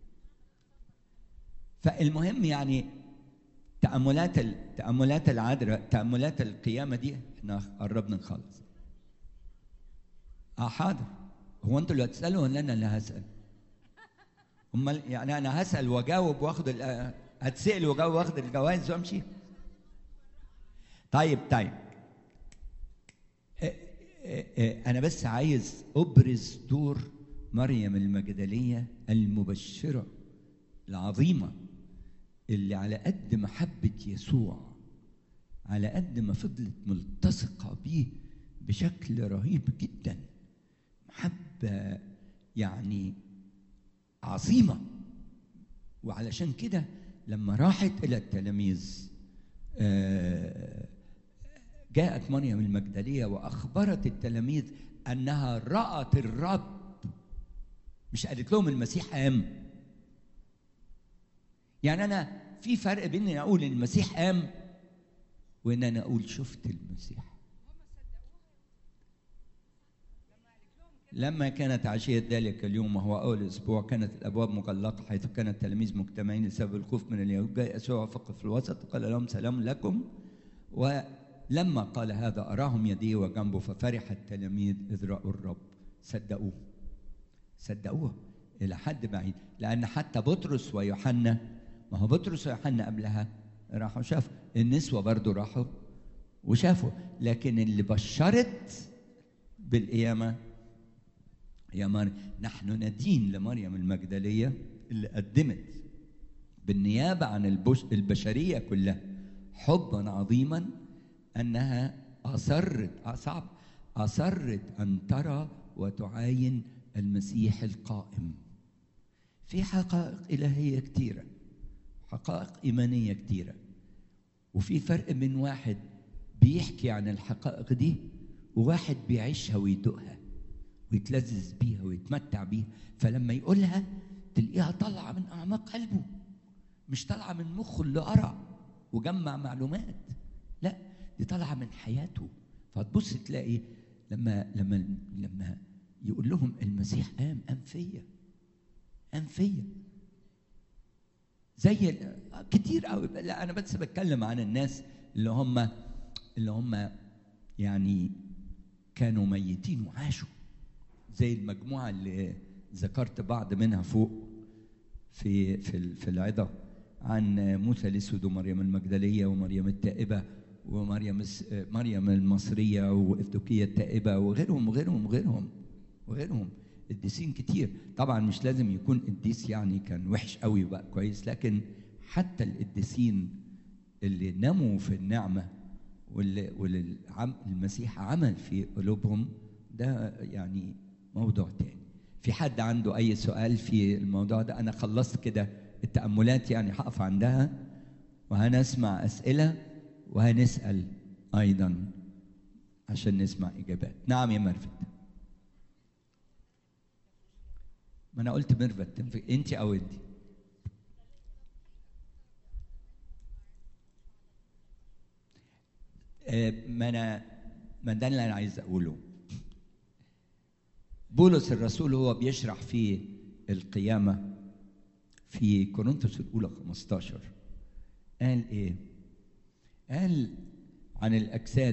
فالمهم يعني تأملات ال- تأملات العذراء تأملات القيامة دي احنا قربنا نخلص. اه حاضر هو انتوا اللي هتسألوا ولا انا اللي هسأل؟ امال يعني انا هسأل واجاوب واخد ال- هتسأل واجاوب واخد الجوائز وامشي؟ طيب طيب إيه إيه إيه انا بس عايز ابرز دور مريم المجدليه المبشره العظيمه اللي على قد محبه يسوع على قد ما فضلت ملتصقه بيه بشكل رهيب جدا محبه يعني عظيمه وعلشان كده لما راحت الى التلاميذ آه، جاءت مريم المجدليه واخبرت التلاميذ انها رات الرب مش قالت لهم المسيح قام يعني انا في فرق بين ان اقول ان المسيح قام وان انا اقول شفت المسيح لما كانت عشية ذلك اليوم وهو أول أسبوع كانت الأبواب مغلقة حيث كان التلاميذ مجتمعين لسبب الخوف من اليهود جاء يسوع وقف في الوسط وقال لهم سلام لكم ولما قال هذا أراهم يديه وجنبه ففرح التلاميذ إذ رأوا الرب صدقوه صدقوه إلى حد بعيد لأن حتى بطرس ويوحنا ما هو بطرس ويوحنا قبلها راحوا شافوا النسوة برضو راحوا وشافوا لكن اللي بشرت بالقيامة يا مريم نحن ندين لمريم المجدلية اللي قدمت بالنيابة عن البش البشرية كلها حبا عظيما أنها أصرت آه صعب أصرت أن ترى وتعاين المسيح القائم في حقائق إلهية كتيرة حقائق إيمانية كتيرة وفي فرق بين واحد بيحكي عن الحقائق دي وواحد بيعيشها ويدوقها ويتلذذ بيها ويتمتع بيها فلما يقولها تلاقيها طالعه من اعماق قلبه مش طالعه من مخه اللي قرا وجمع معلومات لا دي طالعه من حياته فتبص تلاقي لما لما لما يقول لهم المسيح قام قام فيا قام فيا زي ال- كتير قوي لا انا بس بتكلم عن الناس اللي هم اللي هم يعني كانوا ميتين وعاشوا زي المجموعه اللي ذكرت بعض منها فوق في في ال- في العظه عن موسى الاسود ومريم المجدليه ومريم التائبه ومريم الس- مريم المصريه وافدوكيه التائبه وغيرهم وغيرهم وغيرهم وغيرهم قديسين كتير طبعا مش لازم يكون قديس يعني كان وحش قوي بقى كويس لكن حتى القديسين اللي نموا في النعمه واللي واللي العم- المسيح عمل في قلوبهم ده يعني موضوع تاني في حد عنده اي سؤال في الموضوع ده انا خلصت كده التاملات يعني هقف عندها وهنسمع اسئله وهنسال ايضا عشان نسمع اجابات نعم يا مرفت ما انا قلت ميرفت تنفع انت او انت آه، ما انا ما ده اللي انا عايز اقوله بولس الرسول هو بيشرح في القيامه في كورنثوس الاولى 15 قال ايه قال عن الاجساد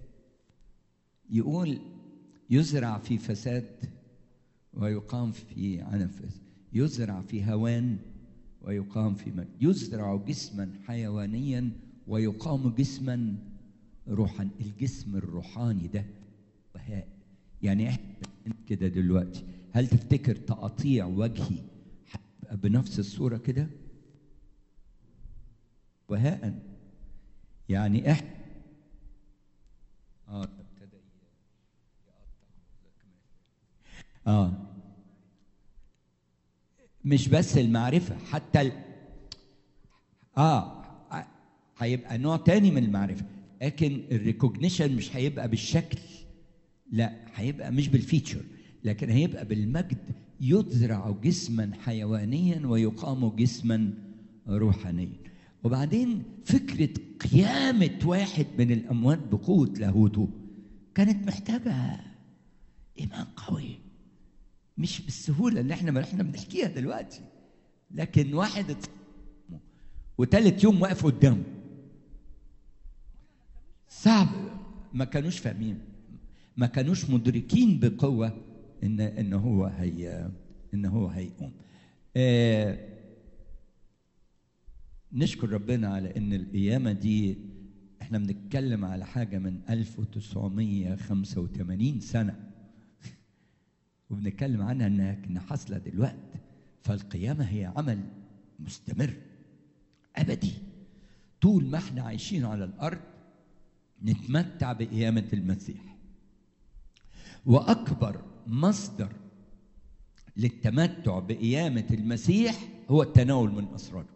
يقول يزرع في فساد ويقام في عنف يزرع في هوان ويقام في مجد يزرع جسما حيوانيا ويقام جسما روحا الجسم الروحاني ده وهاء يعني احنا كده دلوقتي هل تفتكر تقطيع وجهي هيبقى بنفس الصوره كده وهاء يعني احنا اه ابتدى اه مش بس المعرفة حتى ال... اه ع- هيبقى نوع تاني من المعرفة لكن الريكوجنيشن مش هيبقى بالشكل لا هيبقى مش بالفيتشر لكن هيبقى بالمجد يزرع جسما حيوانيا ويقام جسما روحانيا وبعدين فكرة قيامة واحد من الأموات بقوة لاهوته كانت محتاجة إيمان قوي مش بالسهولة اللي احنا ما احنا بنحكيها دلوقتي لكن واحد ات- وتالت يوم واقف قدامه صعب ما كانوش فاهمين ما كانوش مدركين بقوة ان ان هو هي ان هو هيقوم آه نشكر ربنا على ان القيامة دي احنا بنتكلم على حاجة من 1985 سنة وبنتكلم عنها انها كنا حاصله دلوقتي فالقيامه هي عمل مستمر ابدي طول ما احنا عايشين على الارض نتمتع بقيامه المسيح واكبر مصدر للتمتع بقيامه المسيح هو التناول من اسراره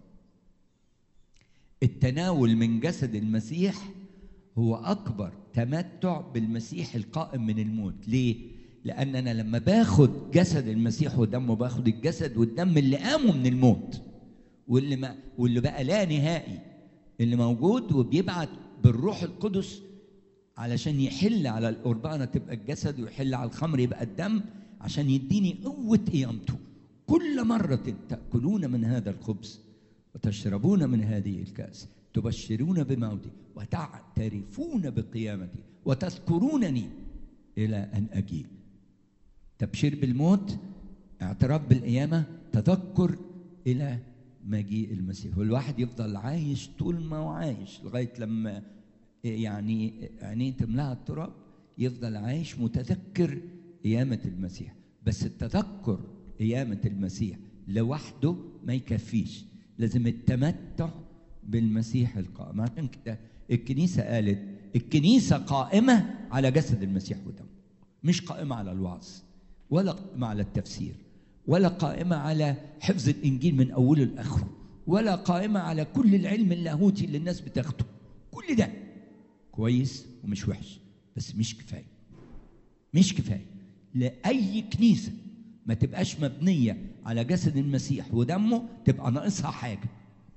التناول من جسد المسيح هو اكبر تمتع بالمسيح القائم من الموت ليه لان انا لما باخد جسد المسيح ودمه باخد الجسد والدم اللي قاموا من الموت واللي ما واللي بقى لا نهائي اللي موجود وبيبعت بالروح القدس علشان يحل على القربانه تبقى الجسد ويحل على الخمر يبقى الدم عشان يديني قوه قيامته كل مره تاكلون من هذا الخبز وتشربون من هذه الكاس تبشرون بموتي وتعترفون بقيامتي وتذكرونني الى ان اجيب تبشير بالموت اعتراف بالقيامه تذكر الى مجيء المسيح والواحد يفضل عايش طول ما هو عايش لغايه لما يعني عينيه تملاها التراب يفضل عايش متذكر قيامه المسيح بس التذكر قيامه المسيح لوحده ما يكفيش لازم التمتع بالمسيح القائم عشان كده الكنيسه قالت الكنيسه قائمه على جسد المسيح ودمه مش قائمه على الوعظ ولا قائمه على التفسير ولا قائمه على حفظ الانجيل من اوله لاخره ولا قائمه على كل العلم اللاهوتي اللي الناس بتاخده كل ده كويس ومش وحش بس مش كفايه مش كفايه لاي كنيسه ما تبقاش مبنيه على جسد المسيح ودمه تبقى ناقصها حاجه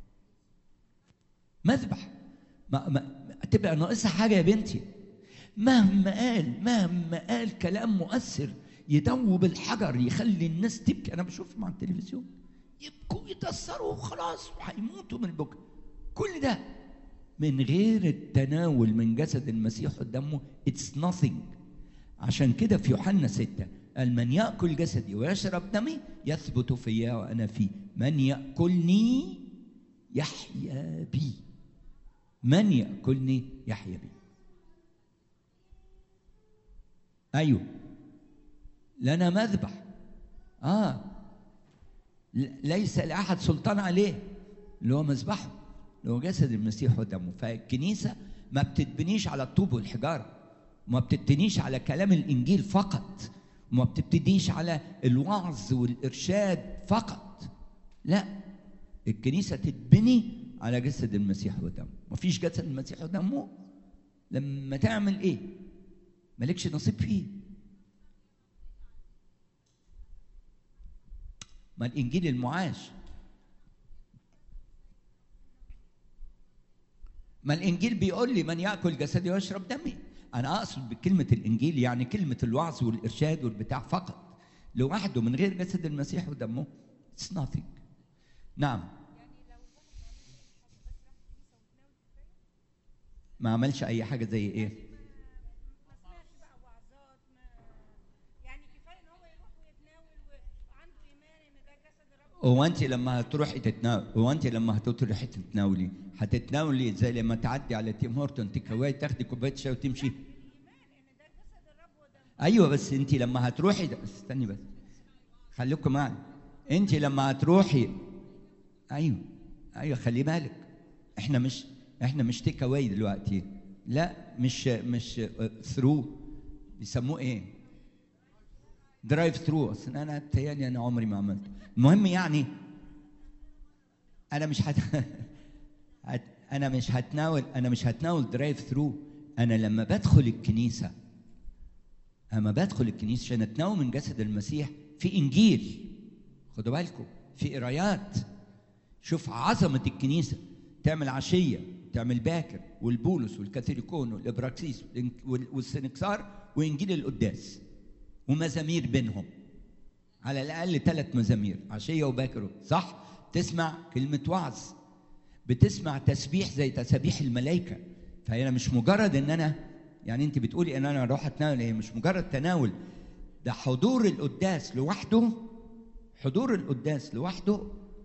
مذبح ما ما تبقى ناقصها حاجه يا بنتي مهما قال مهما قال كلام مؤثر يدوب الحجر يخلي الناس تبكي انا بشوفهم على التلفزيون يبكوا يتاثروا وخلاص وهيموتوا من البكا كل ده من غير التناول من جسد المسيح ودمه اتس nothing عشان كده في يوحنا ستة قال من يأكل جسدي ويشرب دمي يثبت فيا وأنا فيه من يأكلني يحيا بي من يأكلني يحيا بي أيوه لنا مذبح آه ليس لأحد سلطان عليه اللي هو مذبحه اللي هو جسد المسيح ودمه فالكنيسة ما بتتبنيش على الطوب والحجارة ما بتبتنيش على كلام الإنجيل فقط وما بتبتديش على الوعظ والإرشاد فقط لا الكنيسة تتبني على جسد المسيح ودمه مفيش جسد المسيح ودمه لما تعمل ايه مالكش نصيب فيه ما الانجيل المعاش ما الانجيل بيقول لي من ياكل جسدي ويشرب دمي انا اقصد بكلمه الانجيل يعني كلمه الوعظ والارشاد والبتاع فقط لوحده من غير جسد المسيح ودمه it's nothing نعم ما عملش اي حاجه زي ايه ما سمعش بقى وعظات ما يعني كفايه ان هو يروح ويتناول وعنده ايمان ان ده جسد الرب هو انت لما هتروحي تتناول هو انت لما هتروحي تتناولي هتتناولي زي لما تعدي على تيم هورتون تكواي تاخدي كوبايه شاي وتمشي ايمان ان ده جسد الرب وده ايوه بس انت لما هتروحي ده استني بس خليكم معي انت لما هتروحي ايوه ايوه خلي بالك احنا مش احنا مش تيك اواي دلوقتي لا مش مش ثرو بيسموه ايه درايف ثرو اصل انا تهيألي انا عمري ما عملته المهم يعني انا مش هت... هت... انا مش هتناول انا مش هتناول درايف ثرو انا لما بدخل الكنيسه اما بدخل الكنيسه عشان اتناول من جسد المسيح في انجيل خدوا بالكم في قرايات شوف عظمه الكنيسه تعمل عشيه تعمل باكر والبولس والكاثوليكون والابراكسيس وال- والسنكسار وانجيل القداس ومزامير بينهم على الاقل ثلاث مزامير عشيه وباكر صح تسمع كلمه وعظ بتسمع تسبيح زي تسابيح الملائكه فهنا مش مجرد ان انا يعني انت بتقولي ان انا اروح اتناول هي مش مجرد تناول ده حضور القداس لوحده حضور القداس لوحده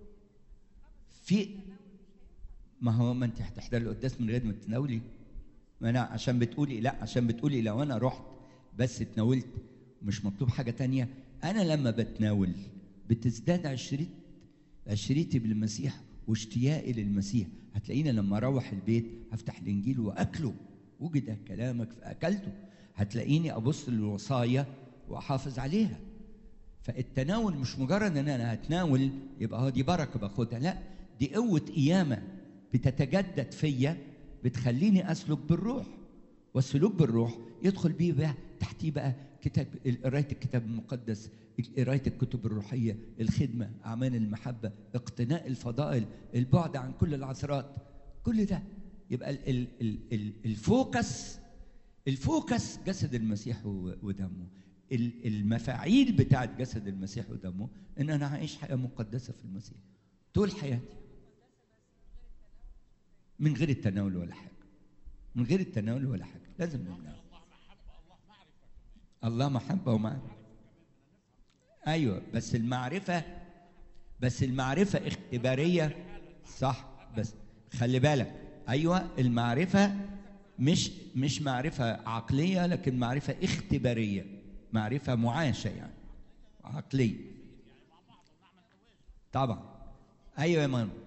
في ما هو ما انت هتحضري القداس من غير ما تتناولي ما انا عشان بتقولي لا عشان بتقولي لو انا رحت بس اتناولت مش مطلوب حاجه تانية انا لما بتناول بتزداد عشريت عشريتي بالمسيح واشتياقي للمسيح هتلاقيني لما اروح البيت هفتح الانجيل واكله وجد كلامك فاكلته هتلاقيني ابص للوصايا واحافظ عليها فالتناول مش مجرد ان انا هتناول يبقى هو دي بركه باخدها لا دي قوه قيامه بتتجدد فيا بتخليني اسلك بالروح والسلوك بالروح يدخل بيه بقى تحتيه بقى كتاب قرايه الكتاب المقدس قرايه الكتب الروحيه الخدمه اعمال المحبه اقتناء الفضائل البعد عن كل العثرات كل ده يبقى ال- ال- ال- ال- الفوكس الفوكس جسد المسيح و- ودمه ال- المفاعيل بتاعت جسد المسيح ودمه ان انا هعيش حياه مقدسه في المسيح طول حياتي من غير التناول ولا حاجه من غير التناول ولا حاجه لازم نتناول الله محبه ومعرفه ايوه بس المعرفه بس المعرفه اختباريه صح بس خلي بالك ايوه المعرفه مش مش معرفه عقليه لكن معرفه اختباريه معرفه معاشه يعني عقليه طبعا ايوه يا مان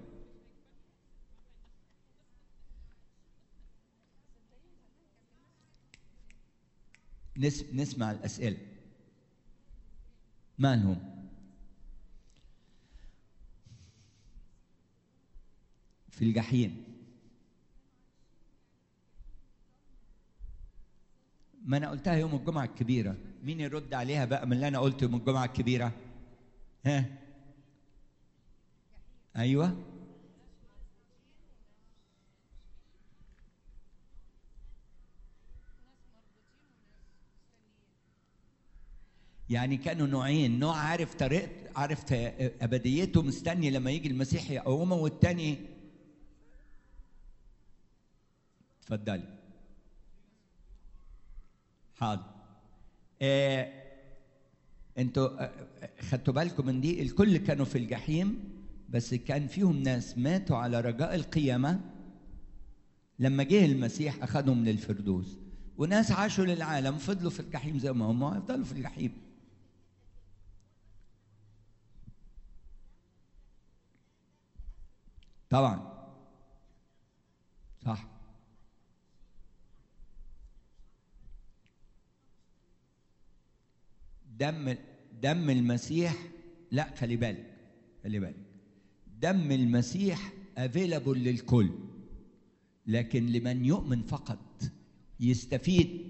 نس نسمع الاسئله مالهم في الجحيم ما انا قلتها يوم الجمعه الكبيره مين يرد عليها بقى من اللي انا قلته يوم الجمعه الكبيره ها ايوه يعني كانوا نوعين نوع عارف طريقه عارف ابديته مستني لما يجي المسيح يقومه والتاني اتفضلي حاضر آه انتوا آه، خدتوا بالكم من دي الكل كانوا في الجحيم بس كان فيهم ناس ماتوا على رجاء القيامه لما جه المسيح اخذهم للفردوس وناس عاشوا للعالم فضلوا في الجحيم زي ما هم هيفضلوا في الجحيم طبعا صح دم دم المسيح لا خلي بالك خلي بالك دم المسيح افيلابل للكل لكن لمن يؤمن فقط يستفيد